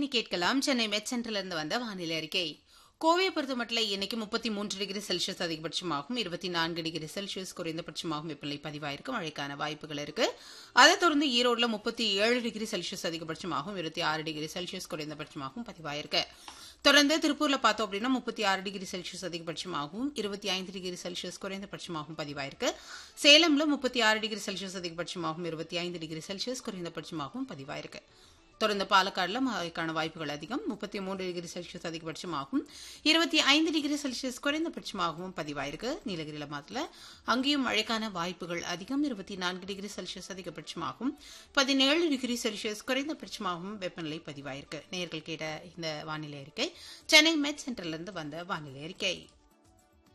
இனி கேட்கலாம் சென்னை மெட் சென்டர்ல இருந்து வந்த வானிலை அறிக்கை கோவையை பொறுத்தமட்டில் இன்னைக்கு முப்பத்தி மூன்று டிகிரி செல்சியஸ் அதிகபட்சமாகவும் இருபத்தி நான்கு டிகிரி செல்சியஸ் குறைந்தபட்சமாகவும் வெப்பநிலை பதிவாயிருக்கு மழைக்கான வாய்ப்புகள் இருக்கு அதைத் தொடர்ந்து ஈரோடுல முப்பத்தி ஏழு டிகிரி செல்சியஸ் அதிகபட்சமாகவும் இருபத்தி ஆறு டிகிரி செல்சியஸ் குறைந்தபட்சமாகவும் பதிவாயிருக்கு தொடர்ந்து திருப்பூர்ல பார்த்தோம் அப்படின்னா முப்பத்தி ஆறு டிகிரி செல்சியஸ் அதிகபட்சமாகவும் இருபத்தி ஐந்து டிகிரி செல்சியஸ் குறைந்தபட்சமாகவும் பதிவாயிருக்கு சேலம்ல முப்பத்தி ஆறு டிகிரி செல்சியஸ் அதிகபட்சமாகவும் இருபத்தி ஐந்து டிகிரி செல்சியஸ் குறைந்தபட்சமாகவும் பதிவாயிருக்கு தொடர்ந்து பாலக்காடுல மழைக்கான வாய்ப்புகள் அதிகம் முப்பத்தி மூன்று டிகிரி செல்சியஸ் அதிகபட்சமாகவும் இருபத்தி ஐந்து டிகிரி செல்சியஸ் குறைந்தபட்சமாகவும் பதிவாயிருக்கு நீலகிரியில மாத்துல அங்கேயும் மழைக்கான வாய்ப்புகள் அதிகம் இருபத்தி நான்கு டிகிரி செல்சியஸ் அதிகபட்சமாகவும் பதினேழு டிகிரி செல்சியஸ் குறைந்தபட்சமாகவும் வெப்பநிலை பதிவாயிருக்கு நேர்கள் கேட்ட இந்த வானிலை அறிக்கை சென்னை மெட் சென்டர்ல இருந்து வந்த வானிலை அறிக்கை